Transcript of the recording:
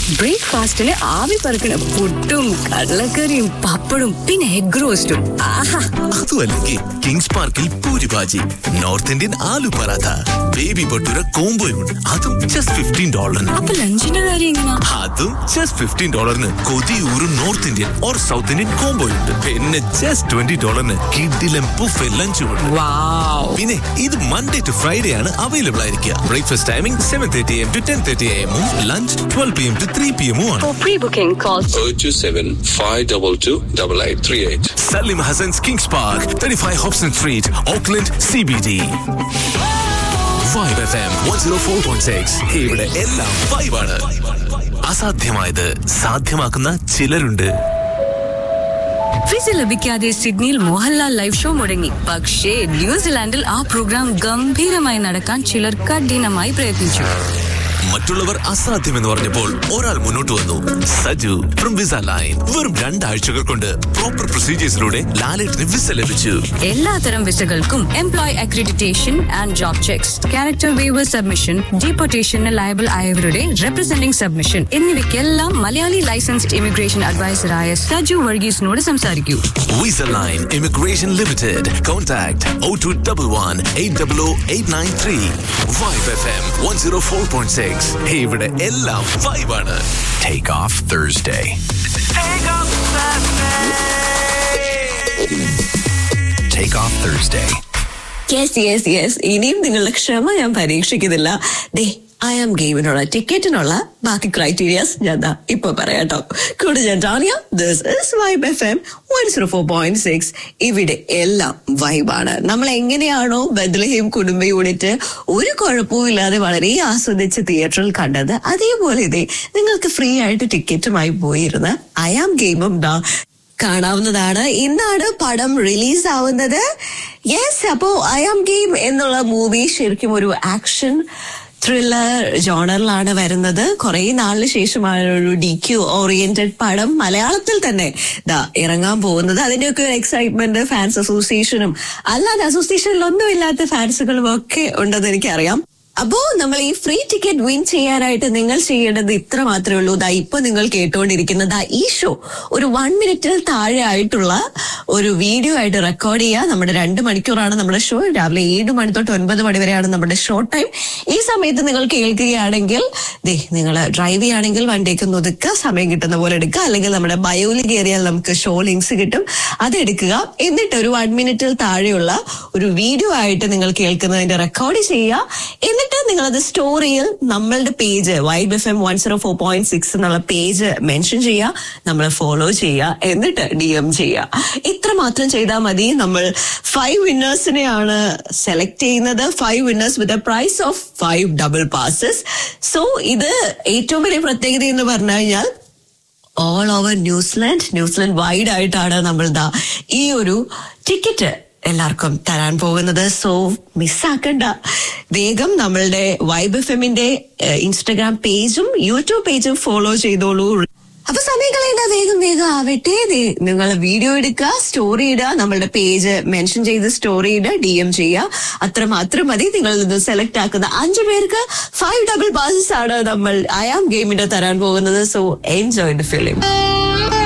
ബ്രേക്ക്ഫാസ്റ്റിന് ആവി പറക്കണ പുട്ടും കടലക്കറിയും പപ്പടും പിന്നെ എഗ് റോസ്റ്റും ആഹാ അതുമല്ലെങ്കിൽ കിങ്സ് പാർക്കിൽ puri bhaji north Indian aloo paratha baby bhatura കോംബോയും അതും ജസ്റ്റ് ഫിഫ്റ്റീൻ ഡോളറിന് അപ്പൊ ലഞ്ചിന്റെ കാര്യം എങ്ങനാ അതും ജസ്റ്റ് ഫിഫ്റ്റീൻ ഡോളറിന് കൊതിയൂറും north Indian or south Indian combo ഉണ്ട് പിന്നെ ജസ്റ്റ് ട്വന്റി ഡോളറിന് കിഡിലും ബുഫെ ലഞ്ചും ഉണ്ട് വാവ് പിന്നെ ഇത് മൺഡേ ടു ഫ്രൈഡേ ആണ് അവൈലബിൾ ആയിരിക്കുക breakfast timing seven thirty M to ten thirty എമ്മും lunch twelve P M to three P എമ്മും ആണ് For pre-booking, call 027 522 8838. Salim Hassan's Kings Park, 35 Hobson Street, Auckland, CBD. Vibe FM 104.6 ഇവിടെ എല്ലാം വൈബാണ് അസാധ്യമായത് സാധ്യമാക്കുന്ന ചിലരുണ്ട് വിസ ലഭിക്കാതെ സിഡ്നിയിൽ മോഹൻലാൽ ലൈവ് ഷോ മുടങ്ങി പക്ഷേ ന്യൂസിലാൻഡിൽ ആ പ്രോഗ്രാം ഗംഭീരമായി നടക്കാൻ ചിലർ കഠിനമായി പ്രയത്നിച്ചു മറ്റുള്ളവർ അസാധ്യമെന്ന് പറഞ്ഞപ്പോൾ ഒരാൾ മുന്നോട്ട് വന്നു സജു ഫ്രം വിസ ലൈൻ വെറും രണ്ടാഴ്ചകൾ കൊണ്ട് പ്രോപ്പർ പ്രൊസീജിയേഴ്സിലൂടെ ലാലേട്ടിന് വിസ ലഭിച്ചു എല്ലാത്തരം വിസകൾക്കും employ accreditation and job checks character waiver submission ഡീപ്പോർട്ടേഷന് ലയബിൾ ആയവരുടെ റെപ്രസെന്റിംഗ് സബ്മിഷൻ എന്നിവയ്ക്കെല്ലാം മലയാളി ലൈസൻസ്ഡ് ഇമിഗ്രേഷൻ അഡ്വൈസറായ സജു വർഗീസിനോട് സംസാരിക്കൂ Visa Line Immigration Limited. Contact 0211 800 Vibe FM 104.6. ഇവിടെ എല്ലാം വൈബാണ് Take off Thursday. Take off Thursday. Yes yes yes ഇനിയും നിങ്ങളുടെ ക്ഷമ ഞാൻ പരീക്ഷിക്കുന്നില്ല ദേ ഐ ആം ഗെയിമിനുള്ള ടിക്കറ്റിനുള്ള ബാക്കി ക്രൈറ്റീരിയാസ് ഞാൻ ദാ ഇപ്പൊ പറയാട്ടോ കൂടെ ഞാൻ Tania this is Vibe F M one zero four point six ഇവിടെ എല്ലാം വൈബാണ് നമ്മൾ എങ്ങനെയാണോ ബദ്ലഹീം കുടുംബ യൂണിറ്റ് ഒരു കുഴപ്പവും ഇല്ലാതെ വളരെ ആസ്വദിച്ച് തിയേറ്ററിൽ കണ്ടത് അതേപോലെ ഇതേ നിങ്ങൾക്ക് ഫ്രീ ആയിട്ട് ടിക്കറ്റുമായി പോയിരുന്ന ഐ ആം ഗെയിമും ദാ കാണാവുന്നതാണ് ഇന്നാണ് പടം റിലീസ് ആവുന്നത് യെസ് അപ്പോ ഐ ആം ഗെയിം എന്നുള്ള മൂവി ശരിക്കും ഒരു ആക്ഷൻ ത്രില്ലർ ജോണറിലാണ് വരുന്നത് കുറെ നാളിന് ശേഷമാണ് ഒരു ഡി ക്യു ഓറിയന്റഡ് പടം മലയാളത്തിൽ തന്നെ ദാ ഇറങ്ങാൻ പോകുന്നത് അതിന്റെയൊക്കെ ഒരു എക്സൈറ്റ്മെന്റ് ഫാൻസ് അസോസിയേഷനും അല്ലാതെ അസോസിയേഷനിലൊന്നും ഇല്ലാത്ത ഫാൻസുകളും ഒക്കെ ഉണ്ടെന്ന് എനിക്കറിയാം അപ്പോ നമ്മൾ ഈ ഫ്രീ ടിക്കറ്റ് വിൻ ചെയ്യാനായിട്ട് നിങ്ങൾ ചെയ്യേണ്ടത് ഇത്ര മാത്രമേ ഉള്ളൂ ദാ ഇപ്പൊ നിങ്ങൾ കേട്ടുകൊണ്ടിരിക്കുന്നത് ദാ ഈ ഷോ ഒരു വൺ മിനിറ്റിൽ താഴെ ആയിട്ടുള്ള ഒരു വീഡിയോ ആയിട്ട് റെക്കോർഡ് ചെയ്യുക നമ്മുടെ രണ്ട് മണിക്കൂറാണ് നമ്മുടെ ഷോ രാവിലെ ഏഴ് മണി തൊട്ട് ഒൻപത് മണി വരെയാണ് നമ്മുടെ ഷോ ടൈം ഈ സമയത്ത് നിങ്ങൾ കേൾക്കുകയാണെങ്കിൽ ദേ നിങ്ങൾ ഡ്രൈവ് ചെയ്യുകയാണെങ്കിൽ വണ്ടിയൊക്കെ ഒന്ന് ഒതുക്കുക സമയം കിട്ടുന്ന പോലെ എടുക്കുക അല്ലെങ്കിൽ നമ്മുടെ ബയോയിൽ കയറിയാൽ നമുക്ക് ഷോ ലിങ്ക്സ് കിട്ടും അത് എടുക്കുക എന്നിട്ട് ഒരു വൺ മിനിറ്റിൽ താഴെയുള്ള ഒരു വീഡിയോ ആയിട്ട് നിങ്ങൾ കേൾക്കുന്നതിന്റെ റെക്കോർഡ് ചെയ്യുക എന്നിട്ട് നിങ്ങൾ അത് സ്റ്റോറിയിൽ നമ്മളുടെ page Vibe F M one zero four point six എന്നുള്ള പേജ് മെൻഷൻ ചെയ്യുക നമ്മൾ ഫോളോ ചെയ്യുക എന്നിട്ട് ഡി എം ചെയ്യുക ഇത്ര മാത്രം ചെയ്താൽ മതി നമ്മൾ ഫൈവ് വിന്നേഴ്സിനെയാണ് സെലക്ട് ചെയ്യുന്നത് five winners with a prize of five double passes so ഇത് ഏറ്റവും വലിയ പ്രത്യേകത എന്ന് പറഞ്ഞു കഴിഞ്ഞാൽ all over New Zealand New Zealand wide ആയിട്ടാണ് നമ്മൾ ദാ ഈ ഒരു ടിക്കറ്റ് എല്ലാവർക്കും തരാൻ പോകുന്നത് സോ മിസ്സാക്കണ്ട വേഗം നമ്മളുടെ വൈബ് എഫ് എമ്മിന്റെ ഇൻസ്റ്റഗ്രാം പേജും യൂട്യൂബ് പേജും ഫോളോ ചെയ്തോളൂ അപ്പൊ സമയം കളയേണ്ട വേഗം വേഗം ആവട്ടെ നിങ്ങൾ വീഡിയോ എടുക്കുക സ്റ്റോറി ഇടുക നമ്മളുടെ പേജ് മെൻഷൻ ചെയ്ത് സ്റ്റോറി ഇടുക ഡി എം ചെയ്യുക അത്ര മാത്രം മതി നിങ്ങൾ ഇത് സെലക്ട് ആക്കുന്ന അഞ്ചു പേർക്ക് ഫൈവ് ഡബിൾ പാസസ് ആണ് നമ്മൾ ഐ ആം ഗെയിമിന്റെ തരാൻ പോകുന്നത് സോ എൻജോയ് ദ ഫിലിം